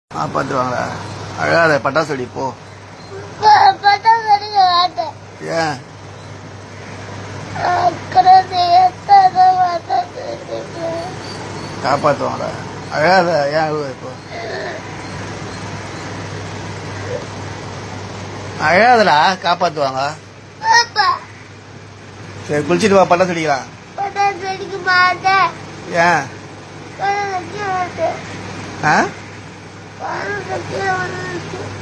காப்பாத்துவாங்களா அழாத பட்டாசு வெடி போ பட்டாசு அடிக்க மாட்டேன் ஏன் அக்கறை எத்தாத பட்டாசு வெடிப்பேன். காப்பாத்துவாங்களா அழாத ஏன் அழுவ இப்போ அழாதடா காப்பாத்துவாங்க பாப்பா சரி குளிச்சிட்டு வா பட்டாசு வெடிக்கலாம் பட்டாசு வெடிக்க மாட்டேன் ஏன் பட்டாசு வைக்க மாட்டேன் ஆ பட்டாசு வைக்க மாட்டேன்